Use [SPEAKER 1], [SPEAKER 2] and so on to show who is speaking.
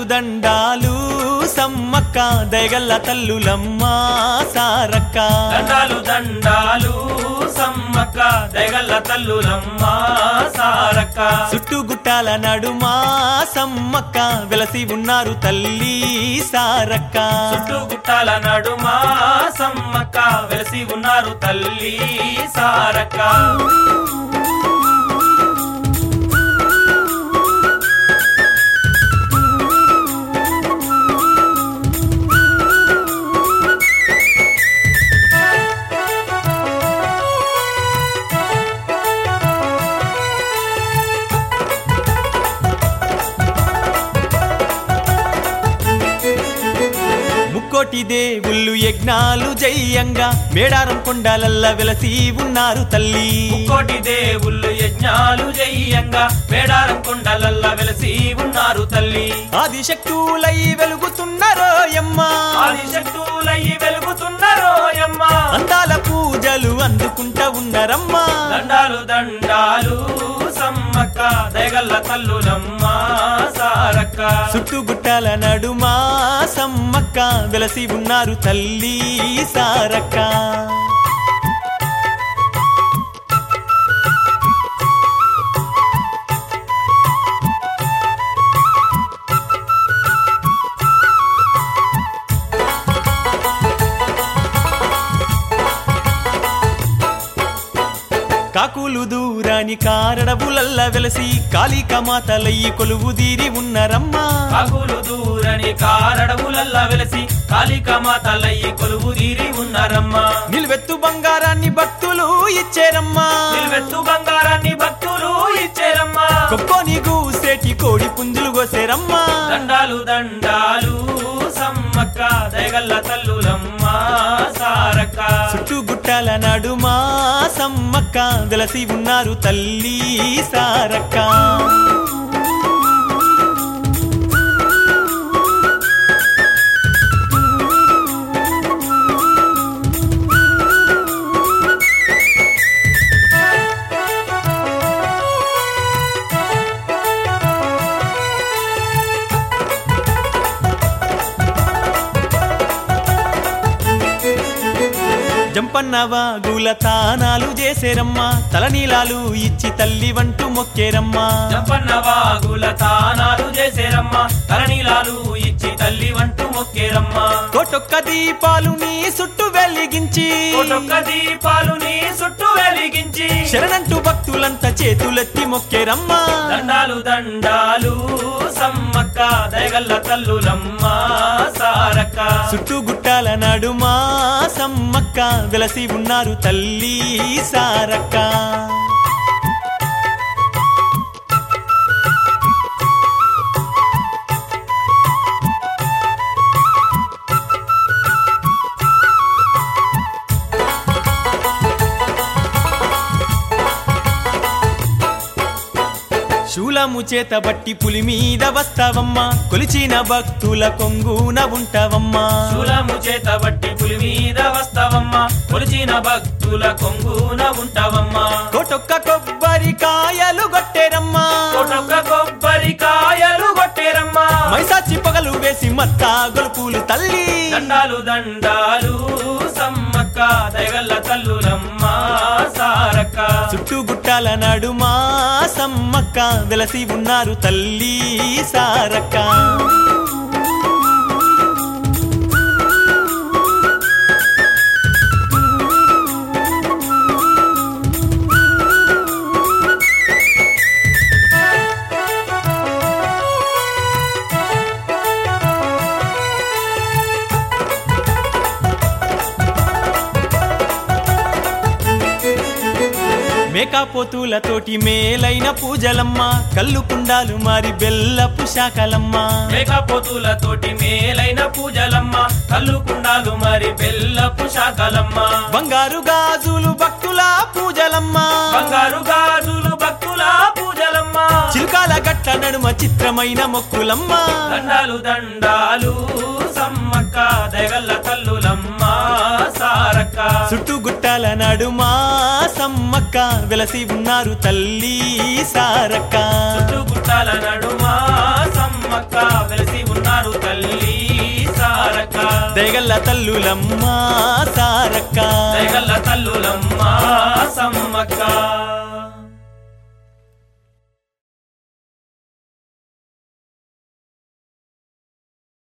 [SPEAKER 1] దండాలు సమ్మక్క దయగల్ల తల్లులమ్మ సారక్క
[SPEAKER 2] దండాలు దండాలు సమ్మక్క దయగల్ల తల్లులమ్మ సారక్క
[SPEAKER 1] చుట్టుగుట్టాల నడుమా సమ్మక్క వెలసి ఉన్నారు తల్లి సారక్క
[SPEAKER 2] చుట్టూ గుట్టాల నడుమా సమ్మక్క వెలసి ఉన్నారు తల్లి సారక్క
[SPEAKER 1] ముక్కోటి దేవుళ్ళు యజ్ఞాలు జయ్యంగా మేడారం కొండలల్ల వెలసి ఉన్నారు తల్లి
[SPEAKER 2] ముక్కోటి దేవుళ్ళు యజ్ఞాలు జయ్యంగా మేడారం కొండలల్ల వెలసి ఉన్నారు తల్లి
[SPEAKER 1] ఆదిశక్తులై వెలుగుతున్నారో యమ్మా
[SPEAKER 2] ఆదిశక్తులయ్యి వెలుగుతున్నారోయమ్మ
[SPEAKER 1] అందాల పూజలు అందుకుంటా ఉన్నారమ్మా
[SPEAKER 2] దండాలు దండాలు సమ్మక్క దయగల్ల తల్లులమ్మ సారక్క
[SPEAKER 1] చుట్టుగుట్టాల నడుమా సమ్మక్క వెలసి ఉన్నారు తల్లి సారక్క కాకులు దూరాని కారడబులల్ల వెలసి కాళిక మాతలయ్యి కొలువు తీరి ఉన్నరమ్మా
[SPEAKER 2] కాకులు దూరని కారడవులల్ల వెలసి కాళిక మాతలయ్యి కొలువు తీరి ఉన్నారమ్మ
[SPEAKER 1] నిలువెత్తు బంగారాన్ని భక్తులు ఇచ్చారమ్మా
[SPEAKER 2] నిల్వెత్తు బంగారాన్ని భక్తులు ఇచ్చేరమ్మా
[SPEAKER 1] కొక్కోని గూసేటి కోడి పుంజులు కోసేరమ్మా
[SPEAKER 2] దండాలు దండాలు సమ్మక్క దయగల్ల తల్లులమ్మ సారక్క
[SPEAKER 1] చుట్టుగుట్టాల నడుమా సమ్మక్క వెలసి ఉన్నారు తల్లి సారక్క జంపన్న వాగుల తానాలు చేసేరమ్మా తలనీలాలు ఇచ్చి తల్లి వంటూ మొక్కేరమ్మా
[SPEAKER 2] జంపన్న వాగుల తానాలు చేసేరమ్మా తలనీలాలు ఇచ్చి తల్లి వంటూ మొక్కేరమ్మా
[SPEAKER 1] కోటొక్క దీపాలు నీ చుట్టూ వెలిగించి
[SPEAKER 2] కోటొక్క దీపాలు నీ చుట్టూ వెలిగించి
[SPEAKER 1] శరణంటూ భక్తులంతా చేతులెత్తి మొక్కేరమ్మా
[SPEAKER 2] దండాలు దండాలు సమ్మక్క దయగల్ల తల్లులమ్మ సారక్క
[SPEAKER 1] చుట్టుగుట్టాల నడుమా సమ్మక్క వెలసి ఉన్నారు తల్లి సారక్క శూలము చేత బట్టి పులి మీద వస్తావమ్మా కొలిచిన భక్తుల కొంగున ఉంటావమ్మా
[SPEAKER 2] శూలము చేత బట్టి పులి మీద వస్తావమ్మా కొలిచిన భక్తుల కొంగున ఉంటావమ్మా
[SPEAKER 1] కోటొక్క కొబ్బరికాయలు కొట్టేరమ్మా
[SPEAKER 2] కోటొక్క కొబ్బరికాయలు కొట్టేరమ్మా
[SPEAKER 1] మైసాచి పగలు వేసి మత్త గొలుపులు తల్లి
[SPEAKER 2] దండాలు దండాలు సమ్మక్క దయగల్ల తల్లులమ్మ సారక్క
[SPEAKER 1] చుట్టుగుట్టాల నడుమా సమ్మక్క వెలసి ఉన్నారు తల్లి సారక్క మేకాపోతులతోటి మేలైన పూజలమ్మ కళ్ళు కుండాలు మారి బెల్లపు శాఖలమ్మ
[SPEAKER 2] మేకపోతులతోటి మేలైన పూజలమ్మ కళ్ళు కుండాలు మరి బెల్లపు శాఖలమ్మ
[SPEAKER 1] బంగారు గాజులు భక్తుల పూజలమ్మ
[SPEAKER 2] బంగారు గాజులు భక్తుల పూజలమ్మ
[SPEAKER 1] చిలుకాల గట్ట నడుమ చిత్రమైన మొక్కులమ్మ
[SPEAKER 2] దండాలు దండాలు సమ్మక్క దయగల్ల తల్లులమ్మ సారక్క
[SPEAKER 1] చుట్టుగుట్టాల నడుమా సమ్మక్క వెలసి ఉన్నారు తల్లి సారక్క
[SPEAKER 2] చుట్టుగుట్టాల నడుమా సమ్మక్క వెలిసి ఉన్నారు తల్లి సారక్క
[SPEAKER 1] దయగల్ల తల్లులమ్మ సారక్క
[SPEAKER 2] దయగల్ల తల్లులమ్మ సమ్మక్క